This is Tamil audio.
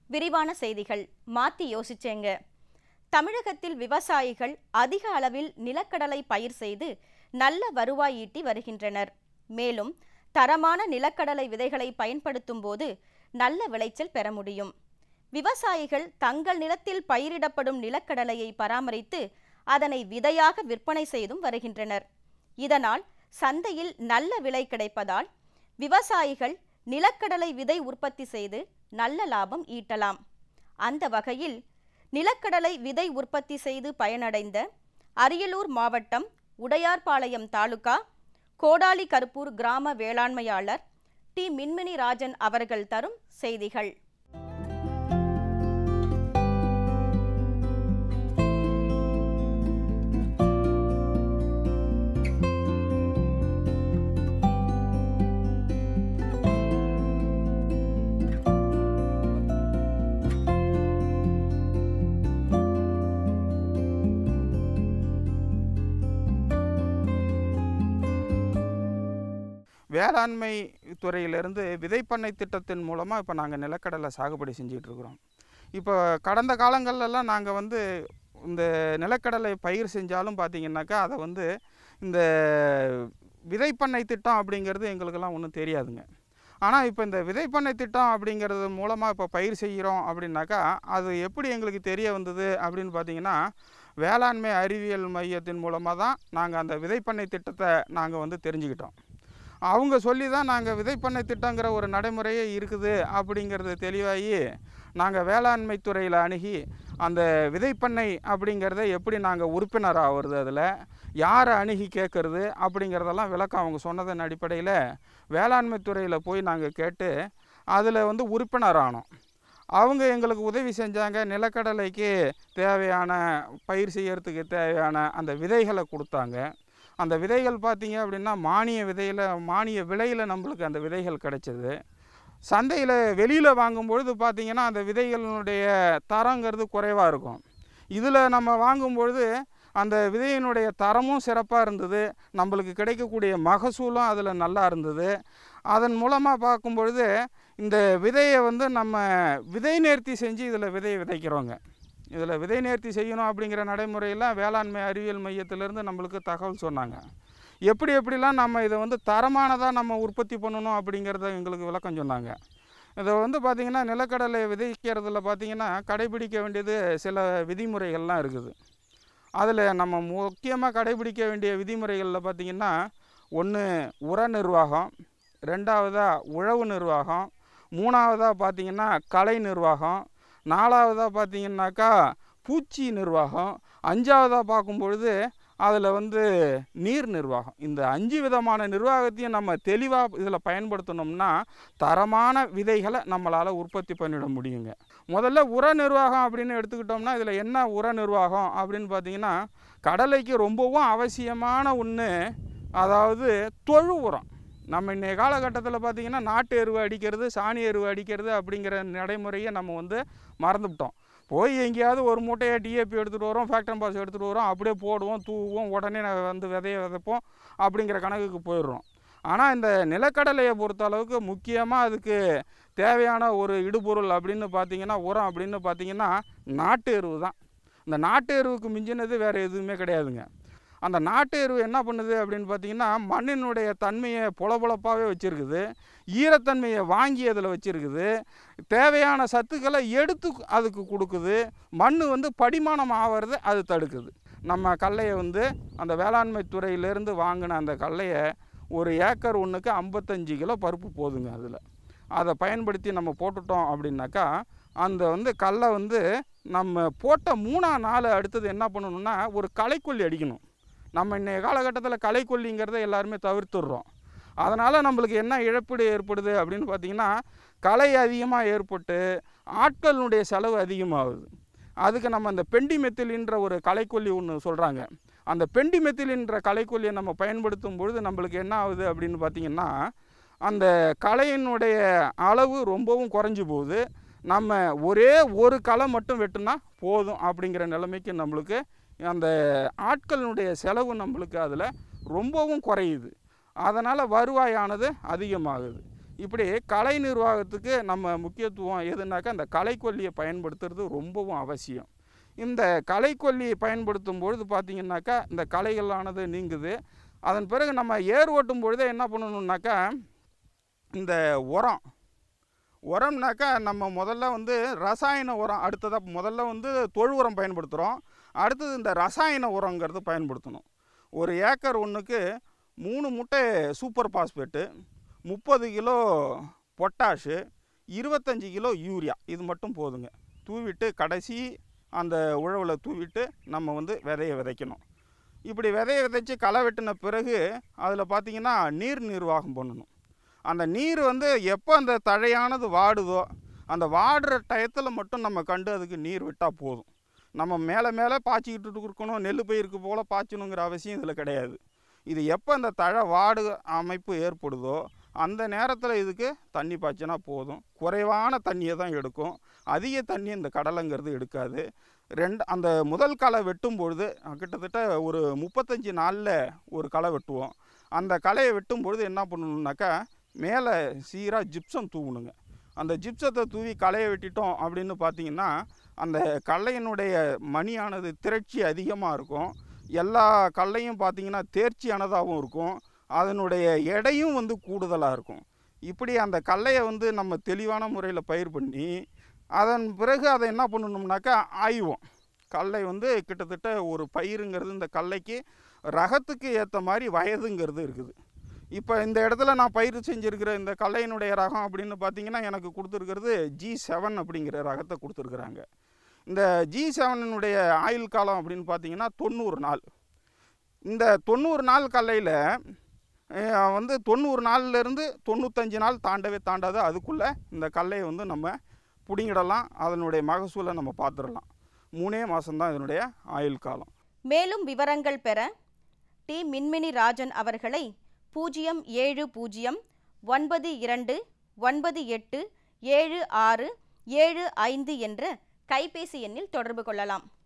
விரிவான செய்திகள் மாத்தி யோசிச்சேங்க தமிழகத்தில் விவசாயிகள் அதிக அளவில் நிலக்கடலை பயிர் செய்து நல்ல வருவாய் ஈட்டி வருகின்றனர் மேலும் தரமான நிலக்கடலை விதைகளை பயன்படுத்தும் போது நல்ல விளைச்சல் பெற முடியும் விவசாயிகள் தங்கள் நிலத்தில் பயிரிடப்படும் நிலக்கடலையை பராமரித்து அதனை விதையாக விற்பனை செய்தும் வருகின்றனர் இதனால் சந்தையில் நல்ல விலை கிடைப்பதால் விவசாயிகள் நிலக்கடலை விதை உற்பத்தி செய்து நல்ல லாபம் ஈட்டலாம் அந்த வகையில் நிலக்கடலை விதை உற்பத்தி செய்து பயனடைந்த அரியலூர் மாவட்டம் உடையார்பாளையம் தாலுகா கோடாலி கருப்பூர் கிராம வேளாண்மையாளர் டி மின்மினி ராஜன் அவர்கள் தரும் செய்திகள் வேளாண்மை துறையிலிருந்து விதைப்பண்ணை திட்டத்தின் மூலமாக இப்போ நாங்கள் நிலக்கடலை சாகுபடி செஞ்சுட்டு இருக்கிறோம் இப்போ கடந்த காலங்கள்லாம் நாங்கள் வந்து இந்த நிலக்கடலை பயிர் செஞ்சாலும் பார்த்தீங்கன்னாக்கா அதை வந்து இந்த விதைப்பண்ணை திட்டம் அப்படிங்கிறது எங்களுக்கெல்லாம் ஒன்றும் தெரியாதுங்க ஆனால் இப்போ இந்த விதைப்பண்ணை திட்டம் அப்படிங்கிறது மூலமாக இப்போ பயிர் செய்கிறோம் அப்படின்னாக்கா அது எப்படி எங்களுக்கு தெரிய வந்தது அப்படின்னு பார்த்தீங்கன்னா வேளாண்மை அறிவியல் மையத்தின் மூலமாக தான் நாங்கள் அந்த விதைப்பண்ணை திட்டத்தை நாங்கள் வந்து தெரிஞ்சுக்கிட்டோம் அவங்க சொல்லி தான் நாங்கள் விதைப்பண்ணை திட்டங்கிற ஒரு நடைமுறையே இருக்குது அப்படிங்கிறது தெளிவாகி நாங்கள் வேளாண்மை துறையில் அணுகி அந்த விதைப்பண்ணை அப்படிங்கிறத எப்படி நாங்கள் உறுப்பினர் ஆகிறது அதில் யாரை அணுகி கேட்குறது அப்படிங்கிறதெல்லாம் விளக்கம் அவங்க சொன்னதன் அடிப்படையில் வேளாண்மை துறையில் போய் நாங்கள் கேட்டு அதில் வந்து உறுப்பினர் ஆனோம் அவங்க எங்களுக்கு உதவி செஞ்சாங்க நிலக்கடலைக்கு தேவையான பயிர் செய்யறதுக்கு தேவையான அந்த விதைகளை கொடுத்தாங்க அந்த விதைகள் பார்த்தீங்க அப்படின்னா மானிய விதையில் மானிய விலையில் நம்மளுக்கு அந்த விதைகள் கிடைச்சது சந்தையில் வெளியில் வாங்கும்பொழுது பார்த்தீங்கன்னா அந்த விதைகளினுடைய தரங்கிறது குறைவாக இருக்கும் இதில் நம்ம வாங்கும்பொழுது அந்த விதையினுடைய தரமும் சிறப்பாக இருந்தது நம்மளுக்கு கிடைக்கக்கூடிய மகசூலும் அதில் நல்லா இருந்தது அதன் மூலமாக பார்க்கும்பொழுது இந்த விதையை வந்து நம்ம விதை நேர்த்தி செஞ்சு இதில் விதையை விதைக்கிறோங்க இதில் விதை நேர்த்தி செய்யணும் அப்படிங்கிற நடைமுறையெல்லாம் வேளாண்மை அறிவியல் மையத்திலேருந்து நம்மளுக்கு தகவல் சொன்னாங்க எப்படி எப்படிலாம் நம்ம இதை வந்து தரமானதாக நம்ம உற்பத்தி பண்ணணும் அப்படிங்கிறத எங்களுக்கு விளக்கம் சொன்னாங்க இதை வந்து பார்த்திங்கன்னா நிலக்கடலை விதைக்கிறதுல பார்த்திங்கன்னா கடைபிடிக்க வேண்டியது சில விதிமுறைகள்லாம் இருக்குது அதில் நம்ம முக்கியமாக கடைபிடிக்க வேண்டிய விதிமுறைகளில் பார்த்திங்கன்னா ஒன்று உர நிர்வாகம் ரெண்டாவதாக உழவு நிர்வாகம் மூணாவதாக பார்த்திங்கன்னா கலை நிர்வாகம் நாலாவதாக பார்த்திங்கன்னாக்கா பூச்சி நிர்வாகம் அஞ்சாவதாக பார்க்கும்பொழுது அதில் வந்து நீர் நிர்வாகம் இந்த அஞ்சு விதமான நிர்வாகத்தையும் நம்ம தெளிவாக இதில் பயன்படுத்தினோம்னா தரமான விதைகளை நம்மளால் உற்பத்தி பண்ணிட முடியுங்க முதல்ல உர நிர்வாகம் அப்படின்னு எடுத்துக்கிட்டோம்னா இதில் என்ன உர நிர்வாகம் அப்படின்னு பார்த்தீங்கன்னா கடலைக்கு ரொம்பவும் அவசியமான ஒன்று அதாவது தொழு உரம் நம்ம இன்றைய காலகட்டத்தில் பார்த்திங்கன்னா நாட்டு எருவு அடிக்கிறது சாணி எருவு அடிக்கிறது அப்படிங்கிற நடைமுறையை நம்ம வந்து மறந்துவிட்டோம் போய் எங்கேயாவது ஒரு மூட்டையை டிஏபி எடுத்துகிட்டு வரோம் ஃபேக்டம் பாஸ் எடுத்துகிட்டு வரோம் அப்படியே போடுவோம் தூவுவோம் உடனே நான் வந்து விதைய விதைப்போம் அப்படிங்கிற கணக்குக்கு போயிடுறோம் ஆனால் இந்த நிலக்கடலையை பொறுத்த அளவுக்கு முக்கியமாக அதுக்கு தேவையான ஒரு இடுபொருள் அப்படின்னு பார்த்தீங்கன்னா உரம் அப்படின்னு பார்த்தீங்கன்னா நாட்டு எருவு தான் இந்த நாட்டு எருவுக்கு மிஞ்சினது வேறு எதுவுமே கிடையாதுங்க அந்த நாட்டு எருவு என்ன பண்ணுது அப்படின்னு பார்த்தீங்கன்னா மண்ணினுடைய தன்மையை பொலபொலப்பாகவே வச்சுருக்குது ஈரத்தன்மையை வாங்கி அதில் வச்சுருக்குது தேவையான சத்துக்களை எடுத்து அதுக்கு கொடுக்குது மண் வந்து படிமானம் ஆகிறது அது தடுக்குது நம்ம கடலையை வந்து அந்த வேளாண்மை துறையிலேருந்து வாங்கின அந்த கடலையை ஒரு ஏக்கர் ஒன்றுக்கு ஐம்பத்தஞ்சு கிலோ பருப்பு போதுங்க அதில் அதை பயன்படுத்தி நம்ம போட்டுட்டோம் அப்படின்னாக்கா அந்த வந்து கடலை வந்து நம்ம போட்ட மூணா நாள் அடுத்தது என்ன பண்ணணும்னா ஒரு களைக்கொல்லி அடிக்கணும் நம்ம இன்றைய காலகட்டத்தில் களைக்கொல்லிங்கிறத எல்லாருமே தவிர்த்துடுறோம் அதனால் நம்மளுக்கு என்ன இழப்பீடு ஏற்படுது அப்படின்னு பார்த்தீங்கன்னா களை அதிகமாக ஏற்பட்டு ஆட்களினுடைய செலவு அதிகமாகுது அதுக்கு நம்ம அந்த பெண்டிமெத்திலின்ற ஒரு களைக்கொல்லி ஒன்று சொல்கிறாங்க அந்த பெண்டிமெத்திலின்ற களைக்கொல்லியை நம்ம பயன்படுத்தும் பொழுது நம்மளுக்கு என்ன ஆகுது அப்படின்னு பார்த்தீங்கன்னா அந்த களையினுடைய அளவு ரொம்பவும் குறைஞ்சி போகுது நம்ம ஒரே ஒரு களை மட்டும் வெட்டுனா போதும் அப்படிங்கிற நிலைமைக்கு நம்மளுக்கு அந்த ஆட்களினுடைய செலவு நம்மளுக்கு அதில் ரொம்பவும் குறையுது அதனால் வருவாயானது அதிகமாகுது இப்படி கலை நிர்வாகத்துக்கு நம்ம முக்கியத்துவம் எதுனாக்கா அந்த களைக்கொல்லியை பயன்படுத்துறது ரொம்பவும் அவசியம் இந்த களைக்கொல்லியை பயன்படுத்தும் பொழுது பார்த்திங்கனாக்கா இந்த களைகளானது நீங்குது அதன் பிறகு நம்ம ஏர் ஓட்டும் பொழுதே என்ன பண்ணணுன்னாக்கா இந்த உரம் உரம்னாக்கா நம்ம முதல்ல வந்து ரசாயன உரம் அடுத்ததாக முதல்ல வந்து தொழு உரம் பயன்படுத்துகிறோம் அடுத்தது இந்த ரசாயன உரங்கிறது பயன்படுத்தணும் ஒரு ஏக்கர் ஒன்றுக்கு மூணு முட்டை சூப்பர் பாஸ்பேட்டு முப்பது கிலோ பொட்டாஷு இருபத்தஞ்சி கிலோ யூரியா இது மட்டும் போதுங்க தூவிட்டு கடைசி அந்த உழவில் தூவிட்டு நம்ம வந்து விதையை விதைக்கணும் இப்படி விதையை விதைச்சி களை வெட்டின பிறகு அதில் பார்த்திங்கன்னா நீர் நிர்வாகம் பண்ணணும் அந்த நீர் வந்து எப்போ அந்த தழையானது வாடுதோ அந்த வாடுற டயத்தில் மட்டும் நம்ம கண்டு அதுக்கு நீர் விட்டால் போதும் நம்ம மேலே மேலே பாய்ச்சிக்கிட்டு இருக்கணும் நெல் பயிருக்கு போல் பாய்ச்சணுங்கிற அவசியம் இதில் கிடையாது இது எப்போ அந்த தழை வாடு அமைப்பு ஏற்படுதோ அந்த நேரத்தில் இதுக்கு தண்ணி பாய்ச்சினா போதும் குறைவான தண்ணியை தான் எடுக்கும் அதிக தண்ணி இந்த கடலைங்கிறது எடுக்காது ரெண்டு அந்த முதல் களை வெட்டும் பொழுது அஹ், கிட்டத்தட்ட ஒரு முப்பத்தஞ்சு நாளில் ஒரு களை வெட்டுவோம் அந்த களையை வெட்டும் பொழுது என்ன பண்ணணுன்னாக்கா மேலே சீராக ஜிப்சம் தூவணுங்க அந்த ஜிப்சத்தை தூவி களையை வெட்டிட்டோம் அப்படின்னு பார்த்தீங்கன்னா அந்த கல்லையினுடைய மணியானது திரட்சி அதிகமாக இருக்கும் எல்லா கல்லையும் பார்த்தீங்கன்னா தேர்ச்சியானதாகவும் இருக்கும் அதனுடைய எடையும் வந்து கூடுதலாக இருக்கும் இப்படி அந்த கல்லையை வந்து நம்ம தெளிவான முறையில் பயிர் பண்ணி அதன் பிறகு அதை என்ன பண்ணணும்னாக்கா ஆய்வோம் கடலை வந்து கிட்டத்தட்ட ஒரு பயிருங்கிறது இந்த கடலைக்கு ரகத்துக்கு ஏற்ற மாதிரி வயதுங்கிறது இருக்குது இப்போ இந்த இடத்துல நான் பயிர் செஞ்சுருக்கிற இந்த கடலையினுடைய ரகம் அப்படின்னு பார்த்தீங்கன்னா எனக்கு கொடுத்துருக்கிறது ஜி செவன் அப்படிங்கிற ரகத்தை கொடுத்துருக்குறாங்க இந்த ஜி செவனுடைய ஆயுள் காலம் அப்படின்னு பார்த்தீங்கன்னா தொண்ணூறு நாள் இந்த தொண்ணூறு நாள் கடலையில் வந்து தொண்ணூறு நாள்லேருந்து தொண்ணூத்தஞ்சு நாள் தாண்டவே தாண்டாது அதுக்குள்ளே இந்த கடலையை வந்து நம்ம பிடிங்கிடலாம் அதனுடைய மகசூலை நம்ம பார்த்துடலாம் மூணே மாதம்தான் இதனுடைய ஆயுள் காலம் மேலும் விவரங்கள் பெற டி மின்மினி ராஜன் அவர்களை பூஜ்ஜியம் ஏழு பூஜ்ஜியம் ஒன்பது இரண்டு ஒன்பது எட்டு ஏழு ஆறு ஏழு ஐந்து என்ற கைபேசி எண்ணில் தொடர்பு கொள்ளலாம்